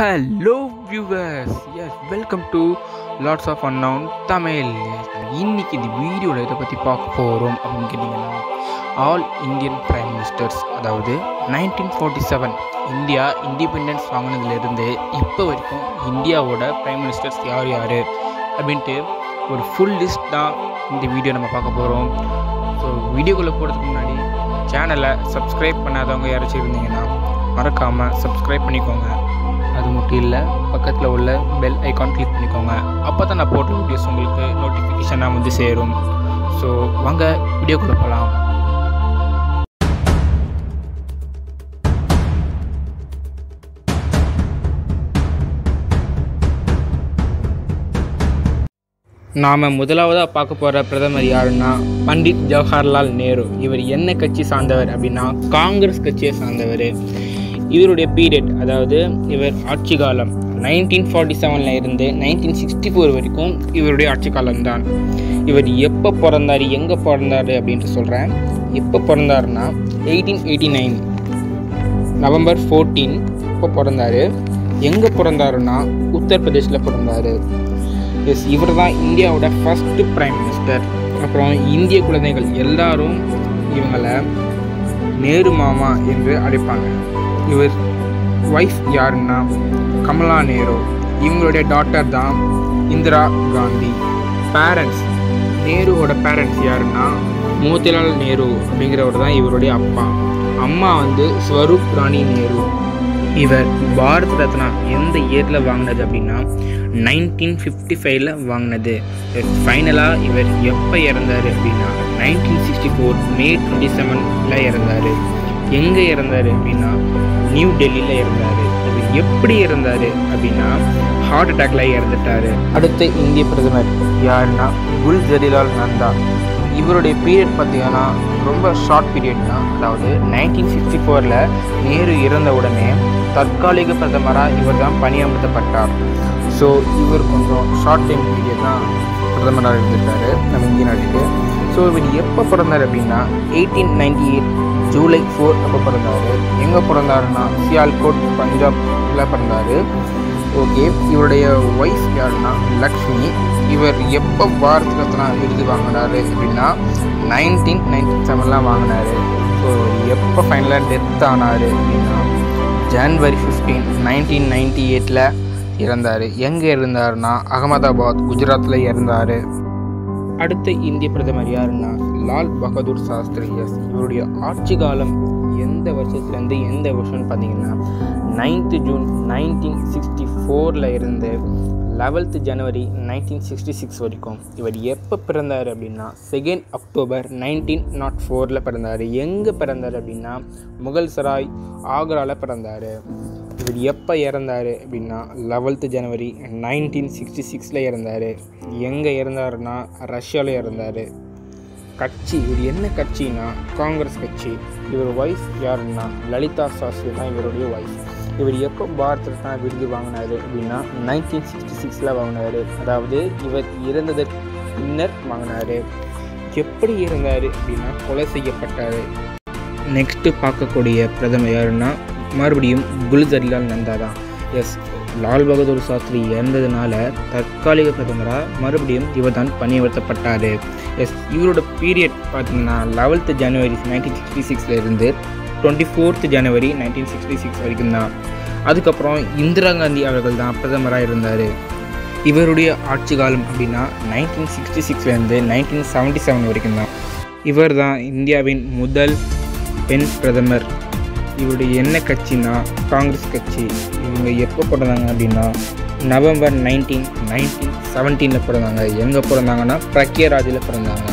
hello viewers yes welcome to lots of unknown Tamil இன்னைக்கு இந்த வீடியோவில் இதை பற்றி பார்க்க போகிறோம் அப்படின்னு கேட்டிங்கன்னா ஆல் இந்தியன் பிரைம் மினிஸ்டர்ஸ் அதாவது nineteen forty seven India independence வாங்கினதுலேருந்து இப்போ வரைக்கும் இந்தியாவோட பிரைம் மினிஸ்டர்ஸ் யார் யார் அப்படின்ட்டு ஒரு ஃபுல் லிஸ்ட் தான் இந்த வீடியோ நம்ம பார்க்க போகிறோம் ஸோ வீடியோக்குள்ளே போகிறதுக்கு முன்னாடி சேனலை சப்ஸ்கிரைப் பண்ணாதவங்க யாராச்சும் இருந்தீங்கன்னா மறக்காமல் சப்ஸ்கிரைப் பண்ணிக்கோங்க அது மட்டும் இல்லை பக்கத்தில் உள்ள பெல் ஐகான் கிளிக் பண்ணிக்கோங்க அப்போ தான் நான் போட்ட வீடியோஸ் உங்களுக்கு நோட்டிஃபிகேஷனாக வந்து சேரும் ஸோ வாங்க வீடியோக்குள்ளே போகலாம் நாம் முதலாவதாக பார்க்க போகிற பிரதமர் யாருன்னா பண்டிட் ஜவஹர்லால் நேரு இவர் என்ன கட்சி சார்ந்தவர் அப்படின்னா காங்கிரஸ் கட்சியை சார்ந்தவர் இவருடைய பீரியட் அதாவது இவர் ஆட்சி காலம் நைன்டீன் ஃபார்ட்டி செவனில் இருந்து நைன்டீன் சிக்ஸ்டி ஃபோர் வரைக்கும் இவருடைய ஆட்சி காலம்தான் இவர் எப்போ பிறந்தார் எங்கே பிறந்தார் அப்படின்ட்டு சொல்கிறேன் எப்போ பிறந்தாருன்னா eighteen eighty nine November fourteen இப்போ பிறந்தார் எங்கே பிறந்தாருன்னா உத்தரப்பிரதேசில் பிறந்தார் எஸ் இவர் தான் இந்தியாவோட ஃபஸ்ட்டு பிரைம் மினிஸ்டர் அப்புறம் இந்திய குழந்தைகள் எல்லாரும் இவங்களை நேரு மாமா என்று அழைப்பாங்க இவர் ஒய்ஃப் யாருன்னா கமலா நேரு இவங்களுடைய டாட்டர் தான் இந்திரா காந்தி பேரண்ட்ஸ் நேருவோட பேரண்ட்ஸ் யாருன்னா மோதிலால் நேரு அப்படிங்கிறவர் தான் இவருடைய அப்பா அம்மா வந்து ஸ்வரூப் ராணி நேரு இவர் பாரத் ரத்னா எந்த இயரில் வாங்கினது அப்படின்னா நைன்டீன் ஃபிஃப்டி ஃபைவ்ல வாங்கினது ஃபைனலாக இவர் எப்போ இறந்தார் அப்படின்னா nineteen sixty four May twenty செவனில் இறந்தார் எங்கே இறந்தார் அப்படின்னா நியூ டெல்லியில் இறந்தார் இவர் எப்படி இறந்தார் அப்படின்னா ஹார்ட் அட்டாக்ல இறந்துட்டார் அடுத்த இந்திய பிரதமர் யாருன்னா குல் ஜரிலால் நந்தா இவருடைய பீரியட் பார்த்தீங்கன்னா ரொம்ப ஷார்ட் பீரியட் தான் அதாவது நைன்டீன் சிக்ஸ்டி ஃபோரில் நேரு இறந்த உடனே தற்காலிக பிரதமராக இவர் தான் பணியமர்த்தப்பட்டார் ஸோ இவர் கொஞ்சம் ஷார்ட் டைம் பீரியட் தான் பிரதமராக இருந்திருக்காரு நம்ம இந்திய நாட்டுக்கு ஸோ இவர் எப்போ பிறந்தார் அப்படின்னா eighteen ninety eight July four அப்போ பிறந்தார் எங்கே பிறந்தாருன்னா சியால்கோட் பஞ்சாப்ல பிறந்தார் ஓகே இவருடைய ஒய்ஃப் யாருன்னா லக்ஷ்மி இவர் எப்போ பாரத் ரத்னா விருது வாங்கினாரு அப்படின்னா நைன்டீன் நைன்டி செவன்லாம் வாங்கினாரு ஸோ எப்போ ஃபைனலாக டெத் ஆனார் அப்படின்னா ஜான்வரி ஃபிஃப்டீன் நைன்டீன் நைன்டி எயிட்டில் இறந்தார் எங்கே இருந்தாருன்னா அகமதாபாத் குஜராத்தில் இறந்தார் அடுத்த இந்திய பிரதமர் யாருன்னா லால் பகதூர் சாஸ்திரி எஸ் இவருடைய ஆட்சி காலம் எந்த வருஷத்துலேருந்து எந்த வருஷம்னு பார்த்தீங்கன்னா நைன்த்து ஜூன் நைன்டீன் சிக்ஸ்டி ஃபோரில் இருந்து eleventh January nineteen sixty six வரைக்கும் இவர் எப்போ பிறந்தார் அப்படின்னா செகண்ட் அக்டோபர் நைன்டீன் நாட் ஃபோரில் பிறந்தார் எங்கே பிறந்தார் அப்படின்னா முகல் சராய் ஆக்ராவில் பிறந்தார் இவர் எப்போ இறந்தார் அப்படின்னா லெவல்த்து ஜனவரி நைன்டீன் சிக்ஸ்டி சிக்ஸில் இறந்தார் எங்கே இறந்தாருன்னா ரஷ்யாவில் இறந்தார் கட்சி இவர் என்ன கட்சினா காங்கிரஸ் கட்சி இவர் ஒய்ஃப் யாருன்னா லலிதா சாஸ்திரி தான் இவருடைய ஒய்ஃப் இவர் எப்போ பாரத் ரத்னா விருது வாங்கினார் அப்படின்னா நைன்டீன் சிக்ஸ்டி சிக்ஸில் வாங்கினார் அதாவது இவர் இறந்ததற்கு பின்னர் வாங்கினார் எப்படி இறந்தார் அப்படின்னா கொலை செய்யப்பட்டார் நெக்ஸ்ட்டு பார்க்கக்கூடிய பிரதமர் யாருன்னா மறுபடியும் குல்ஜரிலால் நந்தா தான் எஸ் லால் பகதூர் சாஸ்திரி இறந்ததுனால தற்காலிக பிரதமராக மறுபடியும் இவர் தான் பணியமர்த்தப்பட்டார் எஸ் இவரோட பீரியட் பார்த்தீங்கன்னா லெவல்த்து ஜனவரி நைன்டீன் சிக்ஸ்டி சிக்ஸில் இருந்து twenty fourth January nineteen sixty six வரைக்கும் தான் அதுக்கப்புறம் இந்திரா காந்தி அவர்கள் தான் பிரதமராக இருந்தார் இவருடைய ஆட்சி காலம் அப்படின்னா நைன்டீன் சிக்ஸ்டி சிக்ஸ்லேருந்து நைன்டீன் செவன்ட்டி செவன் வரைக்கும் தான் இவர் தான் இந்தியாவின் முதல் பெண் பிரதமர் இவருடைய என்ன கட்சினா காங்கிரஸ் கட்சி இவங்க எப்போ பிறந்தாங்க அப்படின்னா நவம்பர் நைன்டீன் நைன்டீன் செவன்டீனில் பிறந்தாங்க எங்கே பிறந்தாங்கன்னா பிரக்யராஜில் பிறந்தாங்க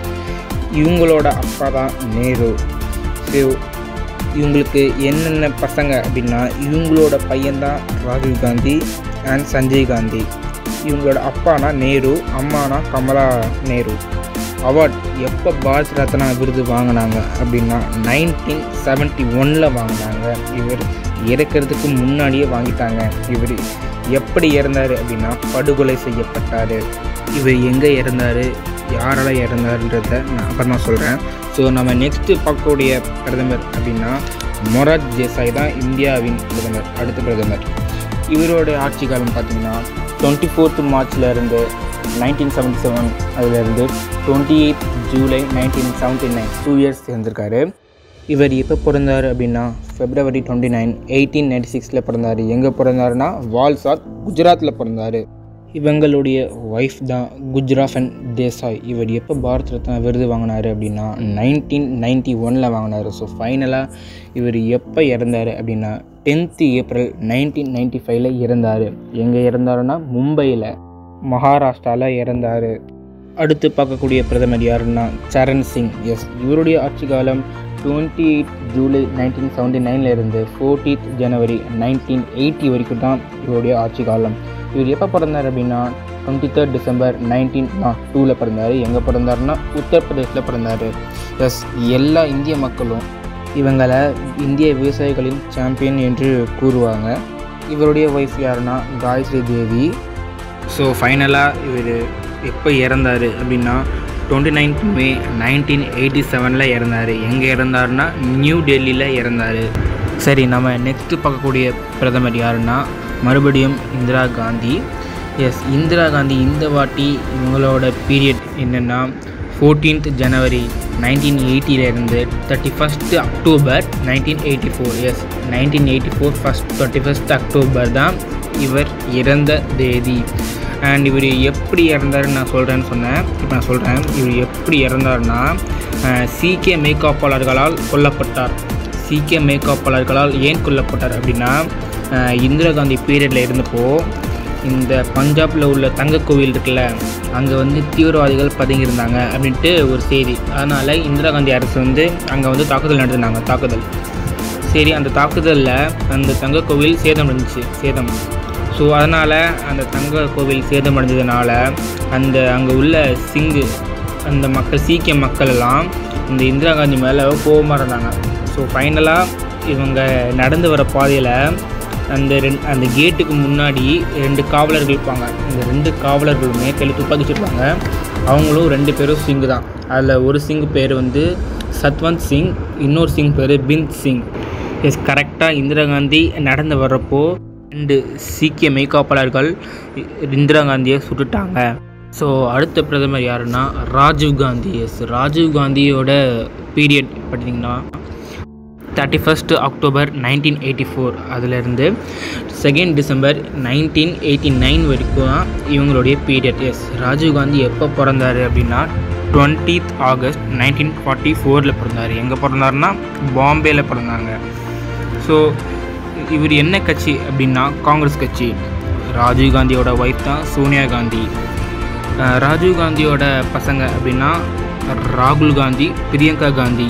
இவங்களோட அப்பா தான் நேரு ஸோ இவங்களுக்கு என்னென்ன பசங்க அப்படின்னா இவங்களோட பையன்தான் ராஜீவ் காந்தி அண்ட் சஞ்சய் காந்தி இவங்களோட அப்பானா நேரு அம்மானா கமலா நேரு அவார்ட் எப்போ பாரத் ரத்னா விருது வாங்கினாங்க அப்படின்னா நைன்டீன் செவன்ட்டி ஒனில் வாங்கினாங்க இவர் இறக்கிறதுக்கு முன்னாடியே வாங்கிட்டாங்க இவர் எப்படி இறந்தார் அப்படின்னா படுகொலை செய்யப்பட்டார் இவர் எங்கே இறந்தார் யாரால் இறந்தாருன்றத நான் அப்புறமா சொல்கிறேன் ஸோ நம்ம நெக்ஸ்ட்டு பார்க்கக்கூடிய பிரதமர் அப்படின்னா மொராத் தேசாய் தான் இந்தியாவின் பிரதமர் அடுத்த பிரதமர் இவரோட ஆட்சி காலம் பார்த்தீங்கன்னா டுவெண்ட்டி ஃபோர்த் மார்ச்ல இருந்து நைன்டீன் செவன்டி செவன் அதுலேருந்து twenty eight July nineteen seventy nine two years இருந்திருக்காரு இவர் எப்போ பிறந்தார் அப்படின்னா February twenty nine eighteen ninety சிக்ஸில் பிறந்தார் எங்கே பிறந்தாருன்னா வால்சாத் குஜராத்தில் பிறந்தார் இவங்களுடைய ஒய்ஃப் தான் குஜ்ராஃபன் தேசாய் இவர் எப்போ பாரத் ரத்னா விருது வாங்கினார் அப்படின்னா நைன்டீன் நைன்டி ஒனில் வாங்கினார் ஸோ ஃபைனலாக இவர் எப்போ இறந்தார் அப்படின்னா டென்த்து ஏப்ரல் நைன்டீன் நைன்டி ஃபைவ்ல இறந்தார் எங்கே இறந்தாருன்னா மும்பையில் மகாராஷ்டிராவில் இறந்தார் அடுத்து பார்க்கக்கூடிய பிரதமர் யாருன்னா சரண் சிங் எஸ் இவருடைய ஆட்சி காலம் twenty eight July nineteen seventy நைன்லேருந்து ஃபோர்டீத் ஜனவரி நைன்டீன் எயிட்டி வரைக்கும் தான் இவருடைய ஆட்சி காலம் இவர் எப்போ பிறந்தார் அப்படின்னா டுவெண்ட்டி தேர்ட் டிசம்பர் நைன்டீன் டூவில் பிறந்தார் எங்கே பிறந்தாருன்னா உத்தரப்பிரதேசில் பிறந்தார் எஸ் எல்லா இந்திய மக்களும் இவங்களை இந்திய விவசாயிகளின் சாம்பியன் என்று கூறுவாங்க இவருடைய ஒய்ஃப் யாருன்னா காயத்ரி தேவி ஸோ ஃபைனலாக இவர் எப்போ இறந்தார் அப்படின்னா twenty ninth May nineteen eighty செவனில் இறந்தார் எங்கே இறந்தாருன்னா நியூ டெல்லியில் இறந்தார் சரி நம்ம நெக்ஸ்ட்டு பார்க்கக்கூடிய பிரதமர் யாருன்னா மறுபடியும் இந்திரா காந்தி எஸ் இந்திரா காந்தி இந்த வாட்டி இவங்களோட பீரியட் என்னென்னா ஃபோர்டீன்த் ஜனவரி நைன்டீன் எயிட்டிலேருந்து thirty first October nineteen eighty four yes nineteen eighty four first thirty first October தான் இவர் இறந்த தேதி அண்ட் இவர் எப்படி இறந்தாருன்னு நான் சொல்கிறேன்னு சொன்னேன் இப்போ நான் சொல்கிறேன் இவர் எப்படி இறந்தாருன்னா சீக்கிய மேய்காப்பாளர்களால் கொல்லப்பட்டார் சீக்கிய மேய்காப்பாளர்களால் ஏன் கொல்லப்பட்டார் அப்படின்னா அஹ், இந்திரா காந்தி பீரியடில் இருந்தப்போ இந்த பஞ்சாபில் உள்ள தங்க கோவில் இருக்குல்ல அங்கே வந்து தீவிரவாதிகள் பதுங்கியிருந்தாங்க அப்படின்ட்டு ஒரு செய்தி அதனால் இந்திரா காந்தி அரசு வந்து அங்கே வந்து தாக்குதல் நடத்தினாங்க தாக்குதல் சரி அந்த தாக்குதலில் அந்த தங்க கோவில் சேதமடைஞ்சிச்சு சேதம் ஸோ அதனால் அந்த தங்க கோவில் சேதமடைஞ்சதுனால அந்த அங்கே உள்ள சிங்கு அந்த மக்கள் சீக்கிய மக்கள் எல்லாம் இந்த இந்திரா காந்தி மேலே கோபமாக இருந்தாங்க ஸோ ஃபைனலாக இவங்க நடந்து வர பாதையில் அந்த ரெண்டு அந்த கேட்டுக்கு முன்னாடி ரெண்டு காவலர்கள் இருப்பாங்க இந்த ரெண்டு காவலர்களுமே கையில் துப்பாக்கி வச்சுருப்பாங்க அவங்களும் ரெண்டு பேரும் சிங்கு தான் அதில் ஒரு சிங் பேர் வந்து சத்வந்த் சிங் இன்னொரு சிங் பேர் பிந்த் சிங் எஸ் கரெக்டாக இந்திரா காந்தி நடந்து வர்றப்போ ரெண்டு சீக்கிய மெய்காப்பாளர்கள் இ- இந்திரா காந்தியை சுட்டுட்டாங்க ஸோ அடுத்த பிரதமர் யாருன்னா ராஜீவ் காந்தி எஸ் ராஜீவ் காந்தியோட பீரியட் பார்த்தீங்கன்னா thirty first October nineteen eighty four அதுலேருந்து second December nineteen eighty nine வரைக்கும் தான் இவங்களுடைய பீரியட் எஸ் ராஜீவ் காந்தி எப்போ பிறந்தார் அப்படின்னா டுவெண்ட்டீத் ஆகஸ்ட் நைன்டீன் ஃபார்ட்டி ஃபோரில் பிறந்தார் எங்கே பிறந்தாருன்னா பாம்பேயில் பிறந்தாங்க ஸோ இவர் என்ன கட்சி அப்படின்னா காங்கிரஸ் கட்சி ராஜீவ் காந்தியோட ஒய்ஃப் தான் சோனியா காந்தி அஹ் ராஜீவ் காந்தியோட பசங்க அப்படின்னா ராகுல் காந்தி பிரியங்கா காந்தி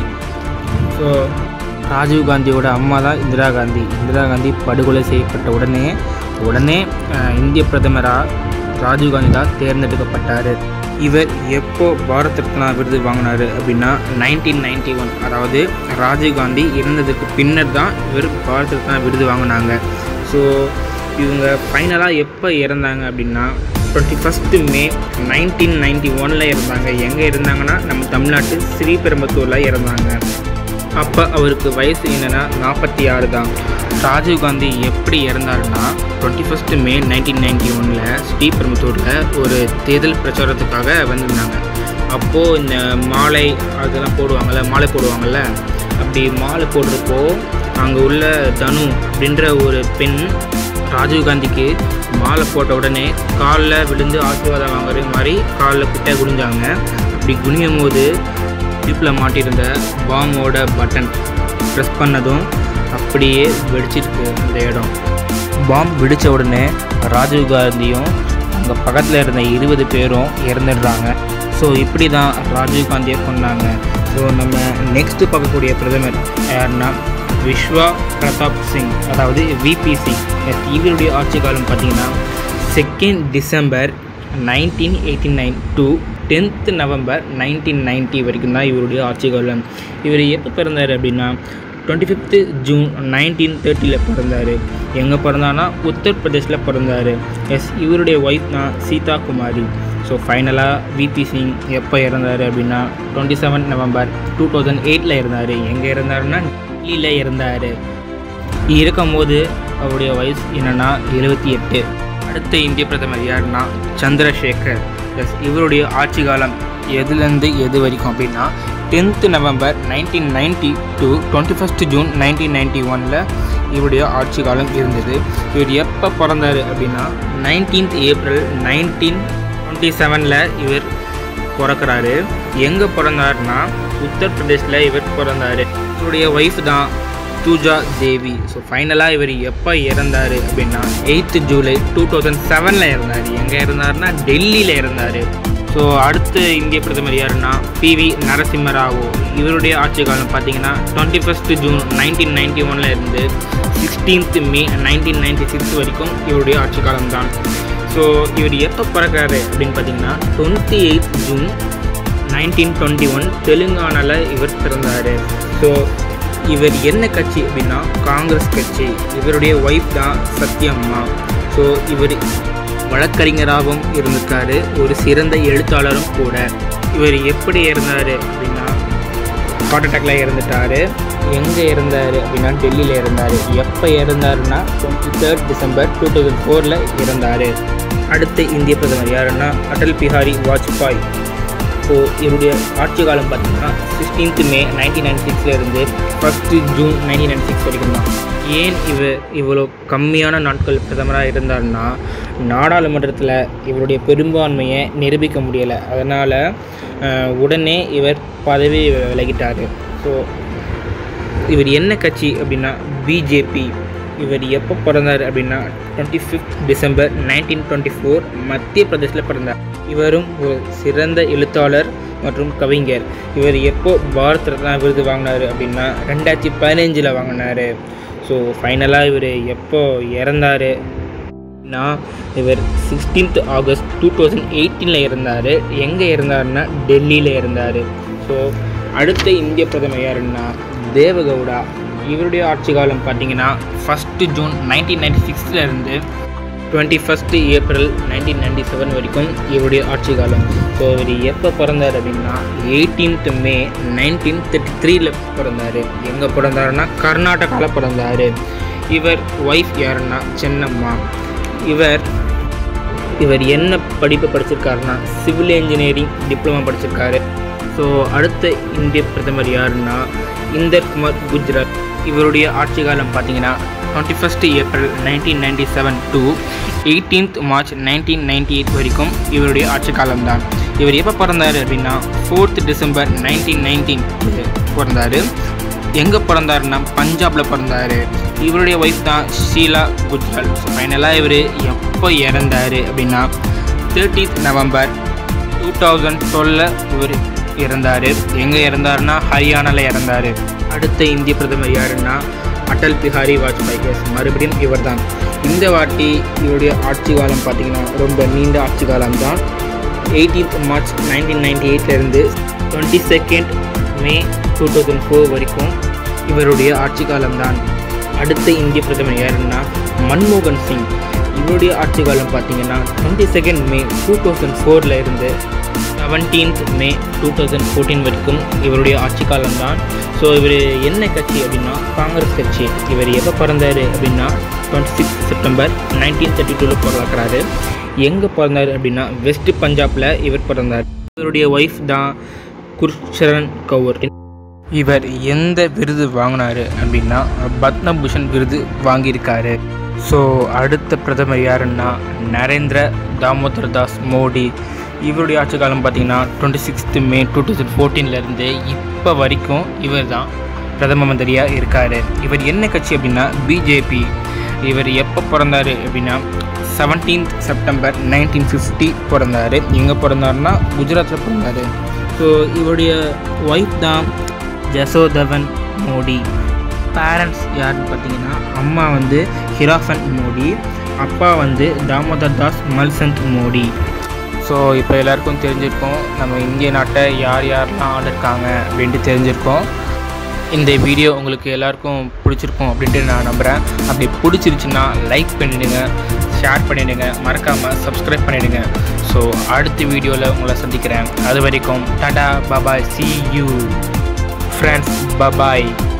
ஸோ ராஜீவ் காந்தியோட அம்மா தான் இந்திரா காந்தி இந்திரா காந்தி படுகொலை செய்யப்பட்ட உடனே உடனே அஹ், இந்திய பிரதமராக ராஜீவ் காந்தி தான் தேர்ந்தெடுக்கப்பட்டார் இவர் எப்போ பாரத் ரத்னா விருது வாங்கினார் அப்படின்னா நைன்டீன் நைன்டி ஒன் அதாவது ராஜீவ் காந்தி இறந்ததுக்கு பின்னர் தான் இவர் பாரத் ரத்னா விருது வாங்கினாங்க ஸோ இவங்க ஃபைனலாக எப்போ இறந்தாங்க அப்படின்னா twenty first May nineteen ninety ஒனில் இறந்தாங்க எங்கே இருந்தாங்கன்னா நம்ம தமிழ்நாட்டு ஸ்ரீபெரும்பத்தூரில் இறந்தாங்க அப்போ அவருக்கு வயசு என்னென்னா நாற்பத்தி ஆறு தான் ராஜீவ் காந்தி எப்படி இறந்தாருன்னா twenty first May nineteen ninety ஒனில் ஸ்ரீபெரும்புத்தூரில் ஒரு தேர்தல் பிரச்சாரத்துக்காக வந்திருந்தாங்க அப்போது இந்த மாலை அதெல்லாம் போடுவாங்கள்ல மாலை போடுவாங்கள்ல அப்படி மாலை போடுறப்போ அங்கே உள்ள தனு அப்படின்ற ஒரு பெண் ராஜீவ் காந்திக்கு மாலை போட்ட உடனே காலில் விழுந்து ஆசீர்வாதம் வாங்குற மாதிரி காலில் கிட்ட குனிஞ்சாங்க அப்படி குனியும் போது ஜிப்பில் மாட்டியிருந்த பாமோட பட்டன் ப்ரெஸ் பண்ணதும் அப்படியே வெடிச்சிருக்கு அந்த இடம் பாம் வெடித்த உடனே ராஜீவ் காந்தியும் அங்கே பக்கத்தில் இருந்த இருபது பேரும் இறந்துடுறாங்க ஸோ இப்படி தான் ராஜீவ் காந்தியை கொண்டாங்க ஸோ நம்ம நெக்ஸ்ட்டு பார்க்கக்கூடிய பிரதமர் யாருன்னா விஸ்வா பிரதாப் சிங் அதாவது விபி சிங் எஸ் இவருடைய ஆட்சி காலம் பார்த்தீங்கன்னா second December nineteen eighty nine to tenth November nineteen ninety வரைக்கும் தான் இவருடைய ஆட்சி காலம் இவர் எப்போ பிறந்தார் அப்படின்னா டுவெண்ட்டி ஃபிஃப்த்து ஜூன் நைன்டீன் தேர்ட்டியில் பிறந்தார் எங்கே பிறந்தானா உத்தரப்பிரதேசில் பிறந்தார் எஸ் இவருடைய ஒய்ஃப் தான் சீதா குமாரி ஸோ ஃபைனலாக விபி சிங் எப்போ இறந்தார் அப்படின்னா twenty seven November two thousand எயிட்டில் இருந்தார் எங்கே இருந்தாருன்னா டெல்லியில் இருந்தார் இருக்கும்போது அவருடைய வயசு என்னன்னா எழுபத்தி எட்டு அடுத்த இந்திய பிரதமர் யாருன்னா சந்திரசேகர் எஸ் இவருடைய ஆட்சி காலம் எதுலேருந்து எது வரைக்கும் அப்படின்னா tenth November nineteen ninety to twenty first June nineteen ninety ஒனில் இவருடைய ஆட்சி காலம் இருந்தது இவர் எப்போ பிறந்தார் அப்படின்னா நைன்டீன்த் ஏப்ரல் நைன்டீன் டுவெண்ட்டி செவனில் இவர் பிறக்கிறாரு எங்கே பிறந்தாருன்னா உத்தரப்பிரதேசில் இவர் பிறந்தார் இவருடைய ஒய்ஃப் தான் தூஜா தேவி ஸோ ஃபைனலாக இவர் எப்போ இறந்தார் அப்படின்னா எயித்து ஜூலை டூ தௌசண்ட் செவனில் இறந்தார் எங்கே இருந்தாருன்னா டெல்லியில் இறந்தார் ஸோ அடுத்த இந்திய பிரதமர் யாருன்னா பிவி நரசிம்மராவோ இவருடைய ஆட்சி காலம் பார்த்தீங்கன்னா twenty first June nineteen ninety ஒனில் இருந்து sixteenth May nineteen ninety six வரைக்கும் இவருடைய ஆட்சி காலம் தான் ஸோ இவர் எப்போ பிறக்கிறாரு அப்படின்னு பார்த்தீங்கன்னா twenty eight June nineteen twenty one தெலுங்கானாவில் இவர் பிறந்தார் ஸோ இவர் என்ன கட்சி அப்படின்னா காங்கிரஸ் கட்சி இவருடைய ஒய்ஃப் தான் சத்யம்மா ஸோ இவர் வழக்கறிஞராகவும் இருந்திருக்காரு ஒரு சிறந்த எழுத்தாளரும் கூட இவர் எப்படி இறந்தார் அப்படின்னா ஹார்ட் அட்டாக்ல இறந்துட்டார் எங்கே இறந்தார் அப்படின்னா டெல்லியில் இறந்தார் எப்போ இறந்தாருன்னா twenty third December two thousand ஃபோரில் இறந்தார் அடுத்த இந்திய பிரதமர் யாருன்னா அடல் பிஹாரி வாஜ்பாய் ஸோ இவருடைய ஆட்சி காலம் பார்த்தீங்கன்னா சிக்ஸ்டீன்த் மே நைன்டீன் நைன்டி சிக்ஸ்லேருந்து first June nineteen ninety six வரைக்கும் தான் ஏன் இவர் இவ்வளோ கம்மியான நாட்கள் பிரதமராக இருந்தார்னா நாடாளுமன்றத்தில் இவருடைய பெரும்பான்மையை நிரூபிக்க முடியலை அதனால் உடனே இவர் பதவி விலகிட்டார் ஸோ இவர் என்ன கட்சி அப்படின்னா பிஜேபி இவர் எப்போ பிறந்தார் அப்படின்னா twenty fifth December nineteen twenty four மத்திய பிரதேசில் பிறந்தார் இவரும் ஒரு சிறந்த எழுத்தாளர் மற்றும் கவிஞர் இவர் எப்போ பாரத் ரத்னா விருது வாங்கினார் அப்படின்னா ரெண்டாயிரத்தி பதினஞ்சில் வாங்கினார் ஸோ ஃபைனலாக இவர் எப்போ இறந்தார் அப்படின்னா இவர் சிக்ஸ்டீன்த் ஆகஸ்ட் டூ தௌசண்ட் எயிட்டீனில் இருந்தார் எங்கே இருந்தாருன்னா டெல்லியில் இருந்தார் ஸோ அடுத்த இந்திய பிரதமர் யாருன்னா தேவகவுடா இவருடைய ஆட்சி காலம் பார்த்தீங்கன்னா ஃபஸ்ட்டு ஜூன் நைன்டீன் நைன்டி சிக்ஸில் இருந்து twenty first April nineteen ninety seven வரைக்கும் இவருடைய ஆட்சி காலம் ஸோ இவர் எப்போ பிறந்தார் அப்படின்னா எயிட்டீன்த் மே நைன்டீன் தேர்ட்டி த்ரீல பிறந்தார் எங்கே பிறந்தாருன்னா கர்நாடகாவில் பிறந்தார் இவர் ஒய்ஃப் யாருன்னா சென்னம்மா இவர் இவர் என்ன படிப்பு படிச்சிருக்காருன்னா சிவில் இன்ஜினியரிங் டிப்ளமா படிச்சிருக்காரு ஸோ அடுத்த இந்திய பிரதமர் யாருன்னா இந்தர் குமார் குஜ்ராத் இவருடைய ஆட்சி காலம் பார்த்தீங்கன்னா twenty first April nineteen ninety seven to eighteenth March nineteen ninety eight வரைக்கும் இவருடைய ஆட்சி காலம் தான் இவர் எப்போ பிறந்தார் அப்படின்னா ஃபோர்த் டிசம்பர் நைன்டீன் நைன்டீன் பிறந்தார் எங்கே பிறந்தாருன்னா பஞ்சாபில் பிறந்தார் இவருடைய ஒய்ஃப் தான் ஷீலா குஜ்ரால் ஸோ ஃபைனலாக இவர் எப்போ இறந்தார் அப்படின்னா thirtieth November two thousand twelve இவர் இறந்தார் எங்கே இறந்தாருன்னா ஹரியானாவில் இறந்தார் அடுத்த இந்திய பிரதமர் யாருன்னா அடல் பிஹாரி வாஜ்பாய் எஸ் மறுபடியும் இவர் தான் இந்த வாட்டி இவருடைய ஆட்சி காலம் பார்த்திங்கன்னா ரொம்ப நீண்ட ஆட்சி காலம் தான் எயிட்டீன்த் மார்ச் நைன்டீன் நைன்டி எயிட்லேருந்து twenty second May two thousand four வரைக்கும் இவருடைய ஆட்சி காலம்தான் அடுத்த இந்திய பிரதமர் யாருன்னா மன்மோகன் சிங் இவருடைய ஆட்சி காலம் பார்த்தீங்கன்னா twenty second May two thousand ஃபோரில் இருந்து seventeenth May two thousand fourteen வரைக்கும் இவருடைய ஆட்சி காலம் தான் ஸோ இவர் என்ன கட்சி அப்படின்னா காங்கிரஸ் கட்சி இவர் எப்போ பிறந்தார் அப்படின்னா twenty six September nineteen thirty டூவில் பிறக்கிறாரு எங்கே பிறந்தார் அப்படின்னா வெஸ்ட் பஞ்சாபில் இவர் பிறந்தார் இவருடைய ஒய்ஃப் தான் குர்ஷரன் கவுர் இவர் எந்த விருது வாங்கினாரு அப்படின்னா பத்மபூஷன் விருது வாங்கியிருக்காரு ஸோ அடுத்த பிரதமர் யாருன்னா நரேந்திர தாமோதர் தாஸ் மோடி இவருடைய ஆட்சி காலம் பார்த்தீங்கன்னா twenty sixth May two thousand ஃபோர்டீன்லேருந்து இப்போ வரைக்கும் இவர் தான் பிரதம மந்திரியாக இருக்கார் இவர் என்ன கட்சி அப்படின்னா பிஜேபி இவர் எப்போ பிறந்தார் அப்படின்னா செவன்டீன்த் செப்டம்பர் நைன்டீன் ஃபிஃப்டி பிறந்தார் எங்கே பிறந்தாருன்னா குஜராத்தில் பிறந்தார் ஸோ இவருடைய ஒய்ஃப் தான் ஜசோதவன் மோடி பேரண்ட்ஸ் யாருன்னு பார்த்தீங்கன்னா அம்மா வந்து ஹிராஃபன் மோடி அப்பா வந்து தாமோதர் தாஸ் மல்சந்த் மோடி ஸோ இப்போ எல்லாருக்கும் தெரிஞ்சிருக்கோம் நம்ம இந்திய நாட்டை யார் யாரெல்லாம் ஆண்டிருக்காங்க அப்படின்ட்டு தெரிஞ்சிருக்கோம் இந்த வீடியோ உங்களுக்கு எல்லாருக்கும் பிடிச்சிருக்கும் அப்படின்ட்டு நான் நம்புகிறேன் அப்படி பிடிச்சிருச்சுன்னா லைக் பண்ணிடுங்க ஷேர் பண்ணிடுங்க மறக்காமல் சப்ஸ்கிரைப் பண்ணிடுங்க ஸோ அடுத்த வீடியோவில் உங்களை சந்திக்கிறேன் அது வரைக்கும் tata bye bye see you friends bye bye